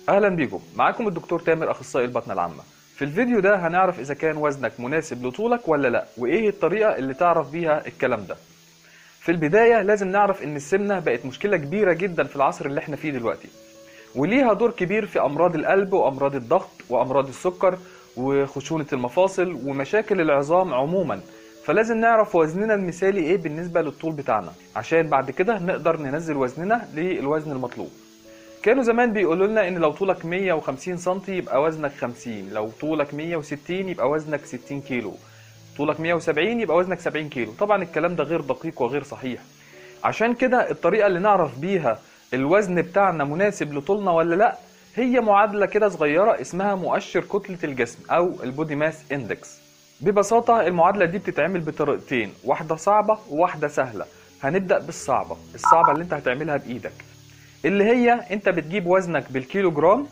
اهلا بيكم معاكم الدكتور تامر اخصائي البطنه العامه في الفيديو ده هنعرف اذا كان وزنك مناسب لطولك ولا لا وايه الطريقه اللي تعرف بيها الكلام ده في البدايه لازم نعرف ان السمنه بقت مشكله كبيره جدا في العصر اللي احنا فيه دلوقتي وليها دور كبير في امراض القلب وامراض الضغط وامراض السكر وخشونه المفاصل ومشاكل العظام عموما فلازم نعرف وزننا المثالي ايه بالنسبه للطول بتاعنا عشان بعد كده نقدر ننزل وزننا للوزن المطلوب كانوا زمان بيقولوا لنا ان لو طولك 150 سم يبقى وزنك 50 لو طولك 160 يبقى وزنك 60 كيلو طولك 170 يبقى وزنك 70 كيلو طبعا الكلام ده غير دقيق وغير صحيح عشان كده الطريقه اللي نعرف بيها الوزن بتاعنا مناسب لطولنا ولا لا هي معادله كده صغيره اسمها مؤشر كتله الجسم او البودي ماس اندكس ببساطه المعادله دي بتتعمل بطريقتين واحده صعبه وواحده سهله هنبدا بالصعبه الصعبه اللي انت هتعملها بايدك اللي هي انت بتجيب وزنك بالكيلو جرام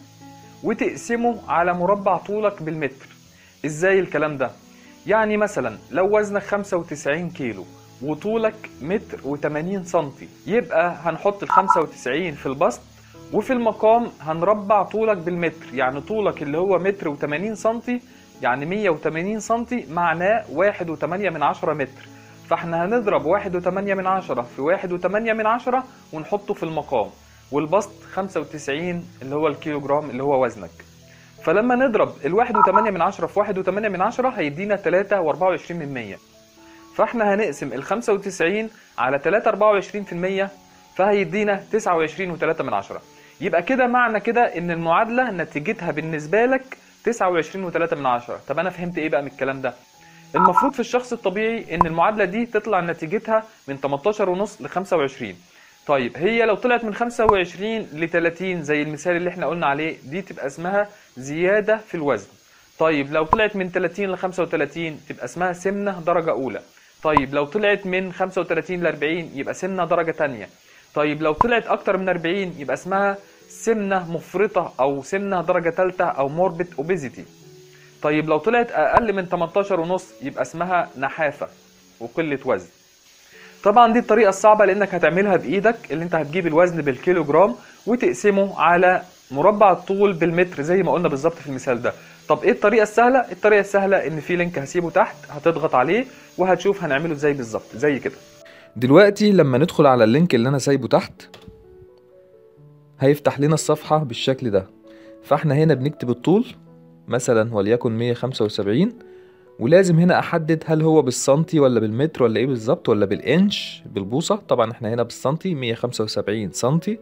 وتقسمه على مربع طولك بالمتر ازاي الكلام ده يعني مثلا لو وزنك 95 كيلو وطولك متر و80 سنتي يبقى هنحط ال 95 في البسط وفي المقام هنربع طولك بالمتر يعني طولك اللي هو متر و80 سنتي يعني 180 سنتي معناه 1.8 من عشرة متر فاحنا هنضرب 1.8 من عشرة في 1.8 من عشرة ونحطه في المقام والبسط 95 اللي هو الكيلو جرام اللي هو وزنك فلما نضرب ال 1.8 من عشرة في 1.8 من عشرة هيدينا 3 و24 من 100 فاحنا هنقسم ال 95 على 3 24% فهيدينا 29 و3 من عشرة يبقى كده معنى كده ان المعادله نتيجتها بالنسبه لك 29 و3 من عشرة طب انا فهمت ايه بقى من الكلام ده المفروض في الشخص الطبيعي ان المعادله دي تطلع نتيجتها من 18 ونص ل 25 طيب هي لو طلعت من 25 ل 30 زي المثال اللي احنا قلنا عليه دي تبقى اسمها زياده في الوزن طيب لو طلعت من 30 ل 35 تبقى اسمها سمنه درجه اولى طيب لو طلعت من 35 ل 40 يبقى سمنه درجه ثانيه طيب لو طلعت اكتر من 40 يبقى اسمها سمنه مفرطه او سمنه درجه ثالثه او موربت اوبيزيتي طيب لو طلعت اقل من 18 ونص يبقى اسمها نحافه وقله وزن طبعا دي الطريقه الصعبه لانك هتعملها بايدك اللي انت هتجيب الوزن بالكيلو جرام وتقسمه على مربع الطول بالمتر زي ما قلنا بالظبط في المثال ده طب ايه الطريقه السهله الطريقه السهله ان في لينك هسيبه تحت هتضغط عليه وهتشوف هنعمله ازاي بالظبط زي كده دلوقتي لما ندخل على اللينك اللي انا سايبه تحت هيفتح لنا الصفحة بالشكل ده فاحنا هنا بنكتب الطول مثلا وليكن 175 ولازم هنا احدد هل هو بالسنتي ولا بالمتر ولا ايه بالظبط ولا بالانش بالبوصة طبعا احنا هنا بالسنتي 175 سنتي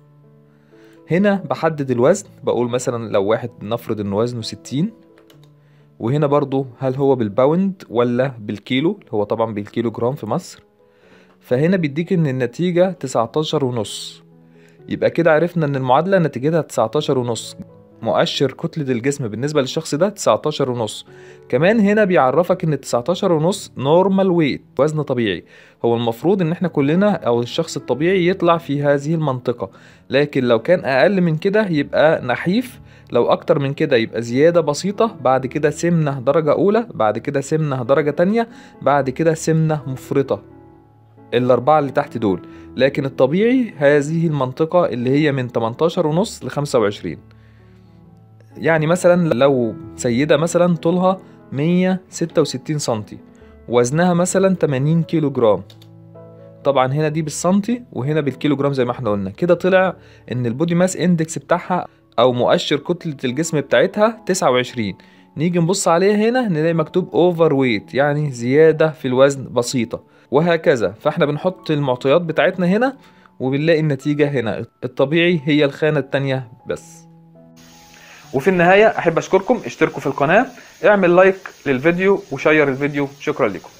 هنا بحدد الوزن بقول مثلا لو واحد نفرض ان وزنه 60 وهنا برضو هل هو بالباوند ولا بالكيلو اللي هو طبعا بالكيلو جرام في مصر فهنا بيديك ان النتيجة 19 ونص يبقى كده عرفنا ان المعادلة نتيجتها 19 ونص مؤشر كتلة الجسم بالنسبة للشخص ده 19 ونص كمان هنا بيعرفك ان 19 ونص نورمال ويت وزن طبيعي هو المفروض ان احنا كلنا او الشخص الطبيعي يطلع في هذه المنطقة لكن لو كان اقل من كده يبقى نحيف لو اكتر من كده يبقى زيادة بسيطة بعد كده سمنة درجة اولى بعد كده سمنة درجة تانية بعد كده سمنة مفرطة الأربعة اللي تحت دول لكن الطبيعي هذه المنطقة اللي هي من 18 ونص ل 25 يعني مثلا لو سيدة مثلا طولها 166 سنتي وزنها مثلا 80 كيلو جرام طبعا هنا دي بالسنتي وهنا بالكيلو جرام زي ما احنا قلنا كده طلع ان البودي ماس اندكس بتاعها او مؤشر كتلة الجسم بتاعتها 29 نيجي نبص عليها هنا نلاقي مكتوب اوفر ويت يعني زيادة في الوزن بسيطة وهكذا فاحنا بنحط المعطيات بتاعتنا هنا وبنلاقي النتيجة هنا الطبيعي هي الخانة التانية بس وفي النهايه احب اشكركم اشتركوا في القناه اعمل لايك للفيديو وشير الفيديو شكرا لكم